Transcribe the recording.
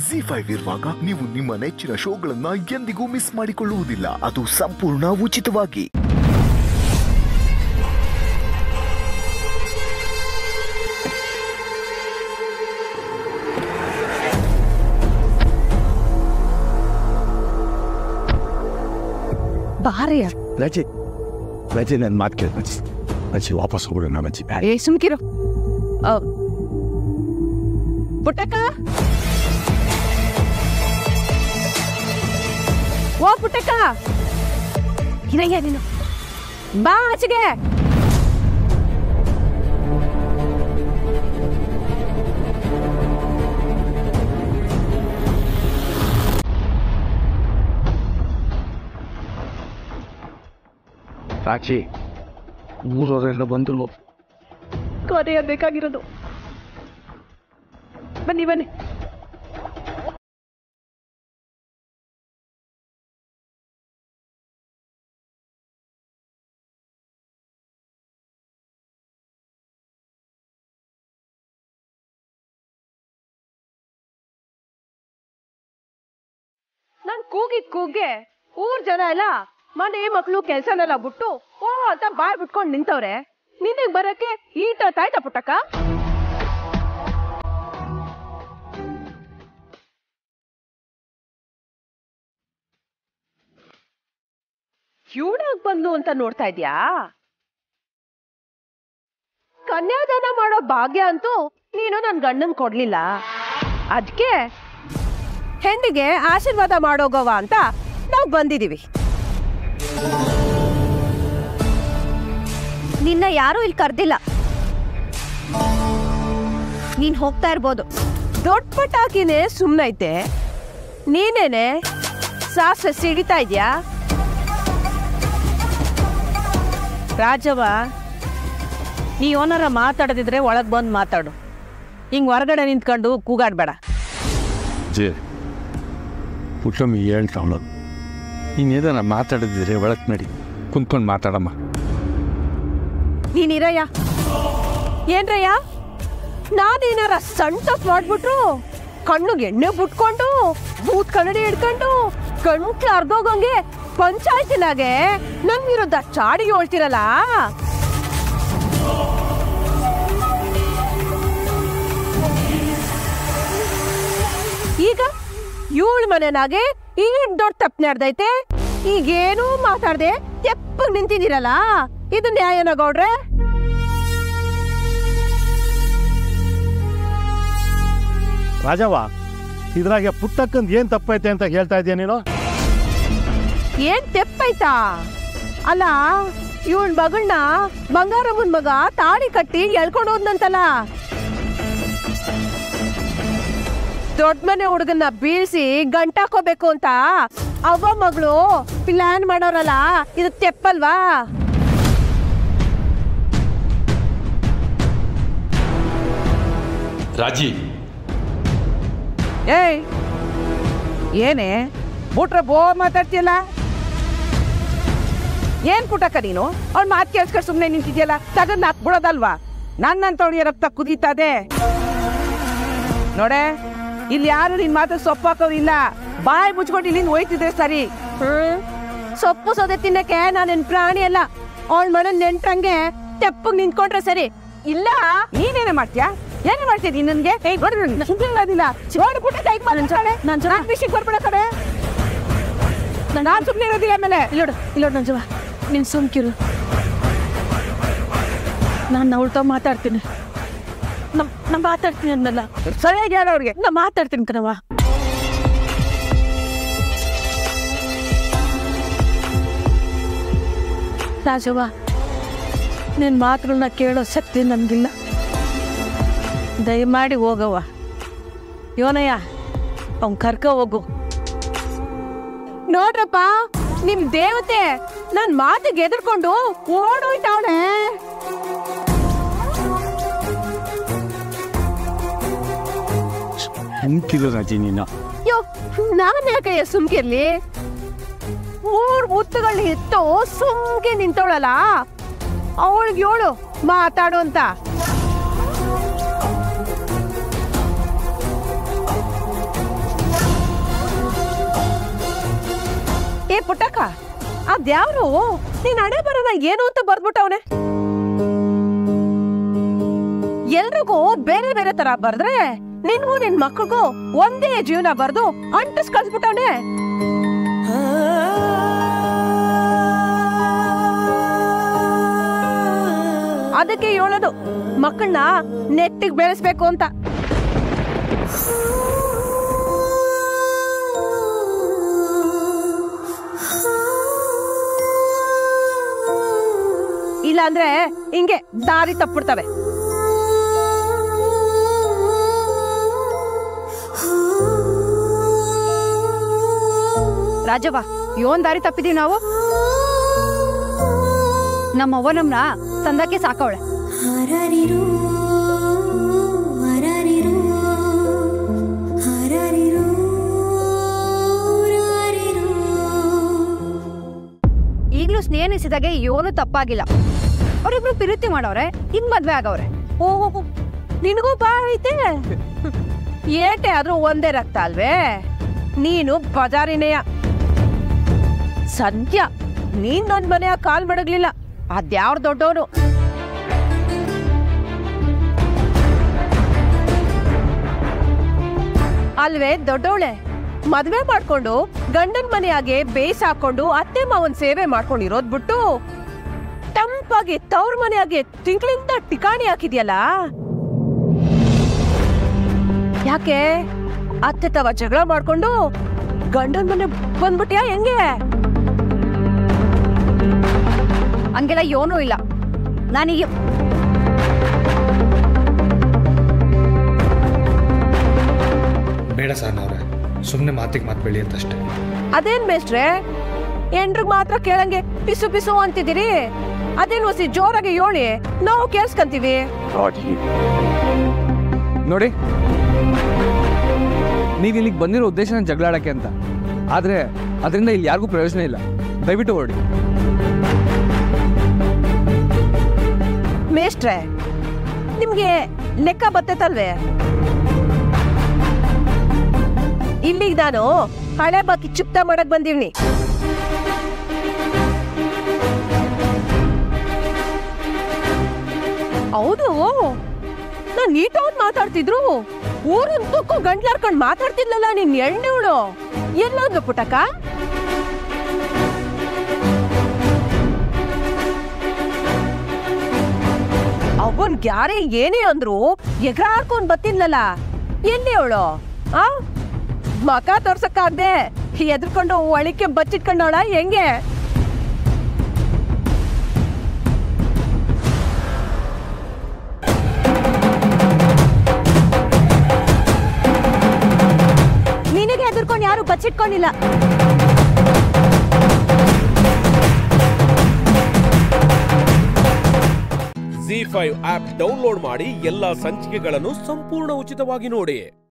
G five ಇರುವಾಗ ನೀವು ನಿಮ್ಮ ನೆಚ್ಚಿನ ಶೋಗಳನ್ನ ಎಂದಿಗೂ ಮಿಸ್ ಮಾಡಿಕೊಳ್ಳುವುದಿಲ್ಲ ಅದು ಸಂಪೂರ್ಣ ಉಚಿತವಾಗಿ ಬಾರಯ್ಯ ರಜೆ ರಜೆ ನನ್ನ ಮಾತು ಕೇಳಿ ಅಜ್ಜಿ ಅಜ್ಜಿ ವಾಪಸ್ ಹೋಗೋಣ ಅಜ್ಜಿ ಬ್ಯಾಡ ಏ ಸುಮ್ಕಿರು ಆ, ಪುಟ್ಟಕ್ಕ ಓ ಪುಟ್ಟಕ್ಕ ಇರಯ್ಯ ನೀನು ಬಾ ಆಚೆಗೆ ರಾಜಿ ಊರವರೆಲ್ಲ ಬಂದರು ಕೊನೆಯ ಬೇಕಾಗಿರೋದು ಬನ್ನಿ ಬನ್ನಿ ನಾನ್ ಕೂಗಿದ್ ಕೂಗ್ಗೆ ಊರ್ ಜನ ಎಲ್ಲ ಮನೆ ಮಕ್ಳು ಕೆಲ್ಸನೆಲ್ಲ ಬಿಟ್ಟು ಓ ಅಂತ ಬಾಯ್ ಬಿಟ್ಕೊಂಡ್ ನಿಂತವ್ರೆ ನಿನಗ್ ಬರಕ್ಕೆ ಈಟ ತಾಯ್ತ ಪುಟ್ಟಕ್ಕ ಇವಳಾಗ್ ಬಂದು ಅಂತ ನೋಡ್ತಾ ಇದ್ಯಾ ಕನ್ಯಾದಾನ ಮಾಡೋ ಭಾಗ್ಯ ಅಂತೂ ನೀನು ನನ್ ಗಂಡನ್ ಕೊಡ್ಲಿಲ್ಲ ಅದಕ್ಕೆ ಹೆಣ್ಣಿಗೆ ಆಶೀರ್ವಾದ ಮಾಡೋಗವ ಅಂತ ನಾವು ಬಂದಿದೀವಿ ನಿನ್ನ ಯಾರೂ ಇಲ್ಲಿ ಕರ್ದಿಲ್ಲ ನೀನ್ ಹೋಗ್ತಾ ಇರ್ಬೋದು ದೊಡ್ಡ ಪಟಾಕಿನೇ ಸುಮ್ಮನೈತೆ ನೀನೇನೆ ಸಾಸಿವೆ ಸಿಡಿತಾ ಇದ್ಯಾ ರಾಜವ್ವ ನೀ ಓನರ ಮಾತಾಡದಿದ್ರೆ ಒಳಗೆ ಬಂದು ಮಾತಾಡು ಹಿಂಗೆ ಹೊರಗಡೆ ನಿಂತ್ಕೊಂಡು ಕೂಗಾಡ್ಬೇಡ ಅಜ್ಜಿ ಪುಟ್ಟಮ್ಮಿ ಹೇಳ್ತಾ ಅವಳು ಇನ್ನೇದಾನ ಮಾತಾಡಿದ್ರೆ ಒಳಗೆ ನಡಿ ಕುಂತ್ಕೊಂಡು ಮಾತಾಡಮ್ಮ ನೀನಿರಯ್ಯ ಏನ್ರಯ್ಯ ನಾನೇನಾರ ಸಣ್ಣ ತಪ್ಪು ಮಾಡ್ಬಿಟ್ರು ಕಣ್ಣುಗೆ ಎಣ್ಣೆ ಬಿಟ್ಕೊಂಡು ಭೂತ್ ಕನ್ನಡಿ ಹಿಡ್ಕೊಂಡು ಕಣ್ಕ್ಲ ಅರ್ಧೋಗಂಗೆ ಪಂಚಾಯತಿನಾಗೆ ನನ್ ವಿರುದ್ಧ ಚಾಡಿ ಹೇಳ್ತಿರಲ್ಲ ಈಗ ಇವಳ ಮನೆನಾಗೆ ಈ ದೊಡ್ಡ ತಪ್ಪು ನಡೆದೈತೆ ಈಗೇನೂ ಮಾತಾಡ್ದೆ ತೆಪ್ಪಗ್ ನಿಂತಿದ್ದೀರಲ್ಲ ಇದು ನ್ಯಾಯನ ಗೌಡ್ರೆ ರಾಜವ್ವ ಇದ್ರಾಗೆ ಪುಟ್ಟಕ್ಕಂದ್ ಏನ್ ತಪ್ಪೈತೆ ಅಂತ ಹೇಳ್ತಾ ಇದೀಯ ನೀನು ಏನ್ ತೆಪ್ಪೈತಾ ಅಲ್ಲ ಇವನ್ ಮಗಳನ್ನ ಬಂಗಾರಮ್ಮನ್ ಮಗ ತಾಳಿ ಕಟ್ಟಿ ಎಳ್ಕೊಂಡು ಹೋದ್ನಂತಲ್ಲ ದೊಡ್ಡ ಮನೆ ಹುಡುಗನ್ನ ಬೀಳ್ಸಿ ಗಂಟಾಕೋಬೇಕು ಅಂತ ಅವ್ವ ಮಗಳು ಪ್ಲಾನ್ ಮಾಡೋರಲ್ಲ ಇದು ತೆಪ್ಪಲ್ವಾ ರಾಜಿ ಏಯ್ ಏನೇ ಬಿಟ್ರೆ ಬೋ ಮಾತಾಡ್ತೀಯಲ್ಲ ಏನ್ ಪುಟ್ಟಕ್ಕ ನೀನು ಅವ್ಳ ಮಾತು ಕೇಳಿಸ್ಕೊಂಡು ಸುಮ್ಮನೆ ನಿಂತಿದ್ಯಲ್ಲ ತಗದ್ ನಾಕ್ ಬಿಡೋದಲ್ವಾ ನನ್ನಂತವಳಿಯ ರಕ್ತ ಕುದೀತದೆ ನೋಡೆ ಇಲ್ಲಿ ಯಾರು ನಿನ್ ಮಾತು ಸೊಪ್ಪಾಕೋರು ಇಲ್ಲ ಬಾಯಿ ಮುಚ್ಕೊಂಡು ಇಲ್ಲಿಂದ ಹೋಯ್ತಿದ್ರೆ ಸರಿ ಹ್ಮ್ ಸೊಪ್ಪು ಸೌದೆ ತಿನ್ನಕ್ಕೆ ನಾನೇನ್ ಪ್ರಾಣಿ ಅಲ್ಲ ಅವಳ ಮನೆ ನೆಂಟ್ರಂಗೆ ತೆಪ್ಪಗ್ ನಿಂತ್ಕೊಂಡ್ರೆ ಸರಿ ಇಲ್ಲ ನೀನೇನೇ ಮಾಡ್ತೀಯಾ ಏನೇ ಮಾಡ್ತೀನಿ ನನ್ಗೆ ಏಯ್ ನೋಡ್ರಿ ಸುಮ್ಮನೆ ಅದಿಲ್ಲ ನೋಡ್ಬಿಟ್ಟು ಟೈಪ್ ಮಾಡಿ ನಾನು ಚೆನ್ನಾಗಿ ವಿಷಯಕ್ಕೆ ಬರ್ಬೇಡ ಕಡೆ ನಾನು ಸುಮ್ಮನೆ ಇರೋದಿಲ್ಲ ಆಮೇಲೆ ಇಲ್ಲೋಡು ಇಲ್ಲೋಡು ನಂಜುವ ನೀನ್ ಸುಮ್ಕಿರು ನಾನು ಅವಳ್తో ಮಾತಾಡ್ತೀನಿ ನಮ್ ನಾ ಮಾತಾಡ್ತೀನಿ ಅನ್ನಲ್ಲ ಸರಿಯಾಗಿ ಹೇಳ ಅವ್ರಿಗೆ ನಾ ಮಾತಾಡ್ತೀನಿ ಕಣವ ರಾಜವ್ವ ನಿನ್ನ ಮಾತುಗಳನ್ನ ಕೇಳೋ ಶಕ್ತಿ ನಮಗಿಲ್ಲ ದಯಮಾಡಿ ಹೋಗವ್ವ ಯೋನಯ್ಯ ಅವ್ನ್ ಕರ್ಕ ಹೋಗು ನೋಡ್ರಪ್ಪ ನಿಮ್ ದೇವತೆ ನನ್ ಮಾತಿಗೆ ಎದುರ್ಕೊಂಡು ಓಡೋಯ್ತಾವಳೆ ಅಂಕಿಲ್ಲ ರಾಜಿ ನೀನು ಯೋ ನಾನ್ ಯಾಕಯ್ಯ ಸುಮ್ಕಿರ್ಲಿ ಮೂರ್ ಮುತ್ತುಗಳನ್ನ ಎತ್ತು ಸುಮ್ಗೆ ನಿಂತವಳಲ್ಲ ಅವಳಿಗೆ ಹೇಳು ಮಾತಾಡು ಅಂತ ಅದ್ಯಾವ್ರು ನೀನ್ ಹಣೆ ಬರೋಣ ಏನು ಅಂತ ಬರ್ದ್ಬಿಟ್ಟವನೆ ಎಲ್ರಿಗೂ ಬೇರೆ ಬೇರೆ ತರ ಬರ್ದ್ರೆ ನಿನ್ಗೂ ನಿನ್ ಮಕ್ಳಿಗೂ ಒಂದೇ ಜೀವನ ಬರ್ದು ಅಂಟಿಸ್ ಕಳ್ಸ್ಬಿಟ್ಟವನೆ ಅದಕ್ಕೆ ಹೇಳೋದು ಮಕ್ಕಳನ್ನ ನೆಟ್ಟಿಗೆ ಬೆಳೆಸ್ಬೇಕು ಅಂತ ಇಲ್ಲ ಅಂದ್ರೆ ಹಿಂಗೆ ದಾರಿ ತಪ್ಪಿಡ್ತವೆ ರಾಜವ್ವ ಯೋನ್ ದಾರಿ ತಪ್ಪಿದೀವಿ ನಾವು ನಮ್ಮ ಅವ್ವ ನಮ್ನ ತಂದಕ್ಕೆ ಸಾಕವಳೆ ಹರರಿರು ಹರರಿರು ಹರರಿರು ರಾರಿರು ಈಗ್ಲೂ ಸ್ನೇಹಿಸಿದಾಗೆ ಯೋನು ತಪ್ಪಾಗಿಲ್ಲ ಅವ್ರಿಬ್ರು ಪ್ರೀತಿ ಮಾಡವ್ರೆ ಹಿಂಗ್ ಮದ್ವೆ ಆಗವ್ರೆ ಓಹೋ ನಿನಗೂ ಬಾ ಐತೆ ಏಟೆ ಆದ್ರೂ ಒಂದೇ ರಕ್ತ ಅಲ್ವೇ ನೀನು ಬಜಾರಿನೆಯ ಸದ್ಯ ನೀನ್ ನನ್ ಮನೆಯ ಕಾಲ್ ಮಡಗ್ಲಿಲ್ಲ ಅದ್ಯಾವ್ರ ದೊಡ್ಡವನು ಅಲ್ವೇ ದೊಡ್ಡವಳೆ ಮದ್ವೆ ಮಾಡ್ಕೊಂಡು ಗಂಡನ್ ಮನೆಯಾಗೆ ಬೇಸ್ ಹಾಕೊಂಡು ಅತ್ತೆ ಮಾವನ್ ಸೇವೆ ಮಾಡ್ಕೊಂಡಿರೋದ್ ಬಿಟ್ಟು ತಂಪಾಗಿ ತವ್ರ ಮನೆಯಾಗೆ ತಿಂಗಳಿಂದ ಟಿಕಾಣಿ ಹಾಕಿದ್ಯಲ್ಲ ಯಾಕೆ ಅತ್ತೆ ತವ ಜಗಳ ಮಾಡ್ಕೊಂಡು ಗಂಡನ್ ಮನೆ ಬಂದ್ಬಿಟ್ಯಾ ಹೆಂಗೆ ಹಂಗೆಲ್ಲ ಯೋನು ಇಲ್ಲ ನಾನೀಗ ಬೇಡ ಸರ್ ನಾವ್ರೆ ಸುಮ್ಮನೆ ಮಾತಿಗೆ ಮಾತು ಬೆಳೆಯುತ್ತಷ್ಟೇ ಅದೇನ್ ಮೇಷ್ಟ್ರೆ ಎಂಡ್ರಿಗ್ ಮಾತ್ರ ಕೇಳಂಗೆ ಪಿಸು ಪಿಸು ಅಂತಿದ್ದೀರಿ ಅದೇನ್ ಹೊಸಿ ಜೋರಾಗಿ ಹೇಳಿ ನಾವು ಕೇಳಿಸ್ಕಂತೀವಿ ನೋಡಿ ನೀವು ಇಲ್ಲಿಗೆ ಬಂದಿರೋ ಉದ್ದೇಶನ ಜಗಳಾಡಕ್ಕೆ ಅಂತ ಆದರೆ ಅದರಿಂದ ಇಲ್ಲಿ ಯಾರಿಗೂ ಪ್ರಯೋಜನ ಇಲ್ಲ ದಯವಿಟ್ಟು ಹೊರಡಿ ಮೇಷ್ಟ್ರೆ ನಿಮ್ಗೆ ಲೆಕ್ಕ ಬರ್ತೈತಲ್ವೇ ಇಲ್ಲಿಗ್ ನಾನು ಹಳೆ ಬಾಕಿ ಚುಪ್ತ ಮಾಡಕ್ ಬಂದಿವ್ನಿ ಹೌದು ನಾನ್ ನೀಟವ್ರು ಮಾತಾಡ್ತಿದ್ರು ಊರಂತಕ್ಕೂ ಗಂಟ್ಲಾರ್ಕೊಂಡ್ ಮಾತಾಡ್ತಿದ್ಲಲ್ಲ ನಿನ್ ಎಣ್ಣೆವಳು ಎಲ್ಲೋದ್ಲು ಪುಟಕ ಅವನ್ ಗ್ಯಾರೆ ಏನೇ ಅಂದ್ರು ಎಗರಾಡ್ಕೊಂಡ್ ಬತ್ತಿದ್ಲಲ್ಲ ಎಲ್ಲಿ ಅವಳು ಆ ಮಕ ತೋರ್ಸಕ್ಕಾಗ್ದೆ ಎದ್ರಕೊಂಡು ಒಳಿಕೆ ಬಚ್ಚಿಟ್ಕೊಂಡವಳ ಹೆಂಗೆ ನಿನಗೆ ಹೆದರ್ಕೊಂಡು ಯಾರು ಬಚ್ಚಿಟ್ಕೊಂಡಿಲ್ಲ ಜಿ ಫೈವ್ ಆಪ್ ಡೌನ್ಲೋಡ್ ಮಾಡಿ ಎಲ್ಲಾ ಸಂಚಿಕೆಗಳನ್ನು ಸಂಪೂರ್ಣ ಉಚಿತವಾಗಿ ನೋಡಿ